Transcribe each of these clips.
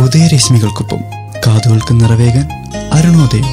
ഉദയരശ്മികൾക്കൊപ്പം കാതുകൾക്ക് നിറവേകാൻ അരുണോദയം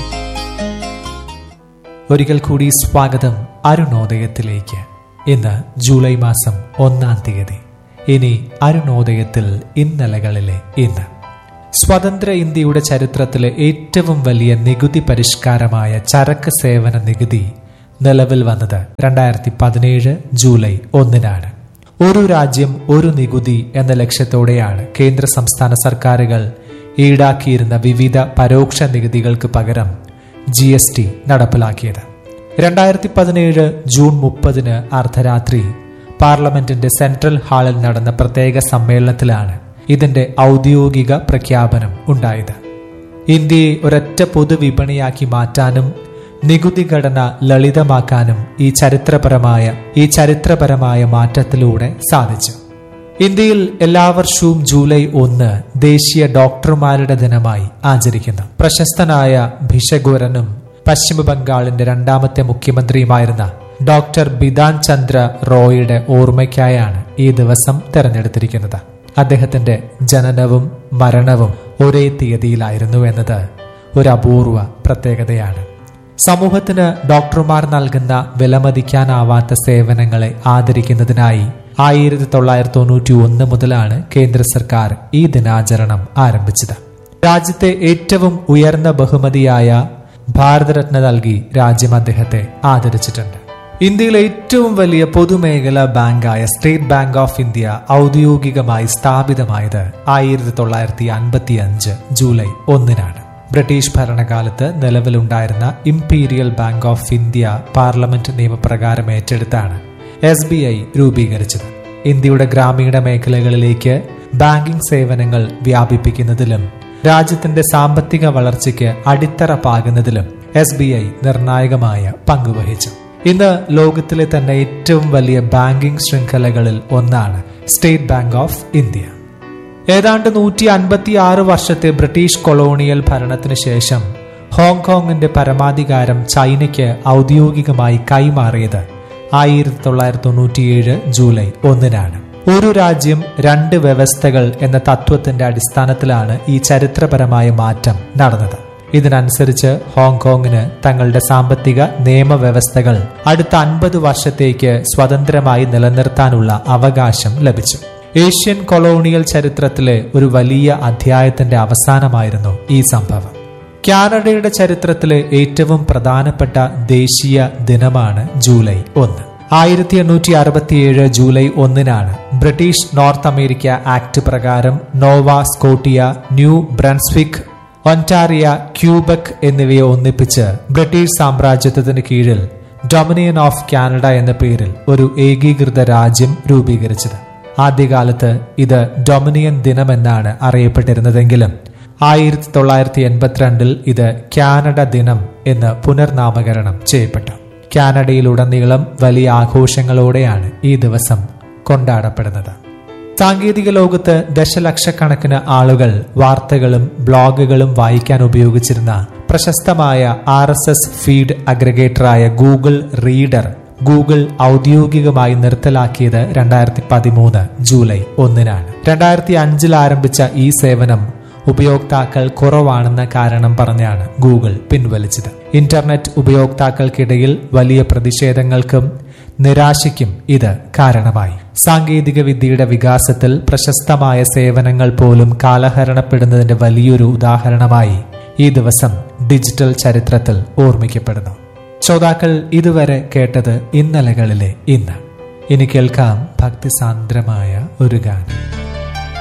ഒരിക്കൽ കൂടി സ്വാഗതം അരുണോദയത്തിലേക്ക് ഇന്ന് ജൂലൈ മാസം ഒന്നാം തീയതി ഇനി അരുണോദയത്തിൽ ഇന്നലകളിലെ ഇന്ന് സ്വതന്ത്ര ഇന്ത്യയുടെ ചരിത്രത്തിലെ ഏറ്റവും വലിയ നികുതി പരിഷ്കാരമായ ചരക്ക് സേവന നികുതി നിലവിൽ വന്നത് രണ്ടായിരത്തി പതിനേഴ് ജൂലൈ ഒന്നിനാണ് ഒരു രാജ്യം ഒരു നികുതി എന്ന ലക്ഷ്യത്തോടെയാണ് കേന്ദ്ര സംസ്ഥാന സർക്കാരുകൾ ഈടാക്കിയിരുന്ന വിവിധ പരോക്ഷ നികുതികൾക്ക് പകരം ജി എസ് ടി നടപ്പിലാക്കിയത് രണ്ടായിരത്തി പതിനേഴ് ജൂൺ മുപ്പതിന് അർദ്ധരാത്രി പാർലമെന്റിന്റെ സെൻട്രൽ ഹാളിൽ നടന്ന പ്രത്യേക സമ്മേളനത്തിലാണ് ഇതിന്റെ ഔദ്യോഗിക പ്രഖ്യാപനം ഉണ്ടായത് ഇന്ത്യയെ ഒരൊറ്റ പൊതുവിപണിയാക്കി മാറ്റാനും നികുതി ഘടന ലളിതമാക്കാനും ഈ ചരിത്രപരമായ ഈ ചരിത്രപരമായ മാറ്റത്തിലൂടെ സാധിച്ചു ഇന്ത്യയിൽ എല്ലാ വർഷവും ജൂലൈ ഒന്ന് ദേശീയ ഡോക്ടർമാരുടെ ദിനമായി ആചരിക്കുന്നു പ്രശസ്തനായ ഭിഷഗുരനും പശ്ചിമ ബംഗാളിന്റെ രണ്ടാമത്തെ മുഖ്യമന്ത്രിയുമായിരുന്ന ഡോക്ടർ ബിധാൻ ചന്ദ്ര റോയുടെ ഓർമ്മയ്ക്കായാണ് ഈ ദിവസം തെരഞ്ഞെടുത്തിരിക്കുന്നത് അദ്ദേഹത്തിന്റെ ജനനവും മരണവും ഒരേ തീയതിയിലായിരുന്നു എന്നത് ഒരു അപൂർവ പ്രത്യേകതയാണ് സമൂഹത്തിന് ഡോക്ടർമാർ നൽകുന്ന വിലമതിക്കാനാവാത്ത സേവനങ്ങളെ ആദരിക്കുന്നതിനായി ആയിരത്തി തൊള്ളായിരത്തി തൊണ്ണൂറ്റി ഒന്ന് മുതലാണ് കേന്ദ്ര സർക്കാർ ഈ ദിനാചരണം ആരംഭിച്ചത് രാജ്യത്തെ ഏറ്റവും ഉയർന്ന ബഹുമതിയായ ഭാരതരത്ന നൽകി രാജ്യം അദ്ദേഹത്തെ ആദരിച്ചിട്ടുണ്ട് ഇന്ത്യയിലെ ഏറ്റവും വലിയ പൊതുമേഖലാ ബാങ്കായ സ്റ്റേറ്റ് ബാങ്ക് ഓഫ് ഇന്ത്യ ഔദ്യോഗികമായി സ്ഥാപിതമായത് ആയിരത്തി തൊള്ളായിരത്തി അൻപത്തി അഞ്ച് ജൂലൈ ഒന്നിനാണ് ബ്രിട്ടീഷ് ഭരണകാലത്ത് നിലവിലുണ്ടായിരുന്ന imperial bank of India parliament നിയമപ്രകാരം ഏറ്റെടുത്താണ് എസ് ബി ഐ രൂപീകരിച്ചത് ഇന്ത്യയുടെ ഗ്രാമീണ മേഖലകളിലേക്ക് ബാങ്കിംഗ് സേവനങ്ങൾ വ്യാപിപ്പിക്കുന്നതിലും രാജ്യത്തിന്റെ സാമ്പത്തിക വളർച്ചയ്ക്ക് അടിത്തറ പാകുന്നതിലും എസ് ബി ഐ നിർണായകമായ പങ്കുവഹിച്ചു ഇന്ന് ലോകത്തിലെ തന്നെ ഏറ്റവും വലിയ ബാങ്കിംഗ് ശൃംഖലകളിൽ ഒന്നാണ് സ്റ്റേറ്റ് ബാങ്ക് ഓഫ് ഇന്ത്യ ഏതാണ്ട് നൂറ്റി അൻപത്തി ആറ് വർഷത്തെ ബ്രിട്ടീഷ് കൊളോണിയൽ ഭരണത്തിന് ശേഷം ഹോങ്കോങ്ങിന്റെ പരമാധികാരം ചൈനയ്ക്ക് ഔദ്യോഗികമായി കൈമാറിയത് ആയിരത്തി തൊള്ളായിരത്തി തൊണ്ണൂറ്റിയേഴ് ജൂലൈ ഒന്നിനാണ് ഒരു രാജ്യം രണ്ട് വ്യവസ്ഥകൾ എന്ന തത്വത്തിന്റെ അടിസ്ഥാനത്തിലാണ് ഈ ചരിത്രപരമായ മാറ്റം നടന്നത് ഇതിനനുസരിച്ച് ഹോങ്കോങ്ങിന് തങ്ങളുടെ സാമ്പത്തിക നിയമവ്യവസ്ഥകൾ അടുത്ത അൻപത് വർഷത്തേക്ക് സ്വതന്ത്രമായി നിലനിർത്താനുള്ള അവകാശം ലഭിച്ചു ഏഷ്യൻ കൊളോണിയൽ ചരിത്രത്തിലെ ഒരു വലിയ അധ്യായത്തിന്റെ അവസാനമായിരുന്നു ഈ സംഭവം കാനഡയുടെ ചരിത്രത്തിലെ ഏറ്റവും പ്രധാനപ്പെട്ട ദേശീയ ദിനമാണ് ജൂലൈ ഒന്ന് ആയിരത്തി എണ്ണൂറ്റി അറുപത്തിയേഴ് ജൂലൈ ഒന്നിനാണ് ബ്രിട്ടീഷ് നോർത്ത് അമേരിക്ക ആക്ട് പ്രകാരം Nova Scotia New Brunswick Ontario Quebec എന്നിവയെ ഒന്നിപ്പിച്ച് ബ്രിട്ടീഷ് സാമ്രാജ്യത്വത്തിന് കീഴിൽ ഡൊമിനിയൻ ഓഫ് കാനഡ എന്ന പേരിൽ ഒരു ഏകീകൃത രാജ്യം രൂപീകരിച്ചത് ആദ്യകാലത്ത് ഇത് ഡൊമിനിയൻ ദിനമെന്നാണ് അറിയപ്പെട്ടിരുന്നതെങ്കിലും ആയിരത്തി തൊള്ളായിരത്തി എൺപത്തിരണ്ടിൽ ഇത് കാനഡ ദിനം എന്ന് പുനർനാമകരണം ചെയ്യപ്പെട്ടു കാനഡയിലുടനീളം വലിയ ആഘോഷങ്ങളോടെയാണ് ഈ ദിവസം കൊണ്ടാടപ്പെടുന്നത് സാങ്കേതിക ലോകത്ത് ദശലക്ഷക്കണക്കിന് ആളുകൾ വാർത്തകളും ബ്ലോഗുകളും വായിക്കാൻ ഉപയോഗിച്ചിരുന്ന പ്രശസ്തമായ ആർ എസ് എസ് ഫീഡ് അഗ്രഗേറ്ററായ ഗൂഗിൾ റീഡർ ഗൂഗിൾ ഔദ്യോഗികമായി നിർത്തലാക്കിയത് രണ്ടായിരത്തി പതിമൂന്ന് ജൂലൈ ഒന്നിനാണ് രണ്ടായിരത്തി അഞ്ചിൽ ആരംഭിച്ച ഈ സേവനം ഉപയോക്താക്കൾ കുറവാണെന്ന കാരണം പറഞ്ഞാണ് ഗൂഗിൾ പിൻവലിച്ചത് ഇന്റർനെറ്റ് ഉപയോക്താക്കൾക്കിടയിൽ വലിയ പ്രതിഷേധങ്ങൾക്കും നിരാശയ്ക്കും ഇത് കാരണമായി സാങ്കേതിക വിദ്യയുടെ വികാസത്തിൽ പ്രശസ്തമായ സേവനങ്ങൾ പോലും കാലഹരണപ്പെടുന്നതിന്റെ വലിയൊരു ഉദാഹരണമായി ഈ ദിവസം ഡിജിറ്റൽ ചരിത്രത്തിൽ ഓർമ്മിക്കപ്പെടുന്നു ശ്രോതാക്കൾ ഇതുവരെ കേട്ടത് ഇന്നലകളിലെ ഇന്ന് ഇനി കേൾക്കാം ഭക്തിസാന്ദ്രമായ ഒരു ഗാനം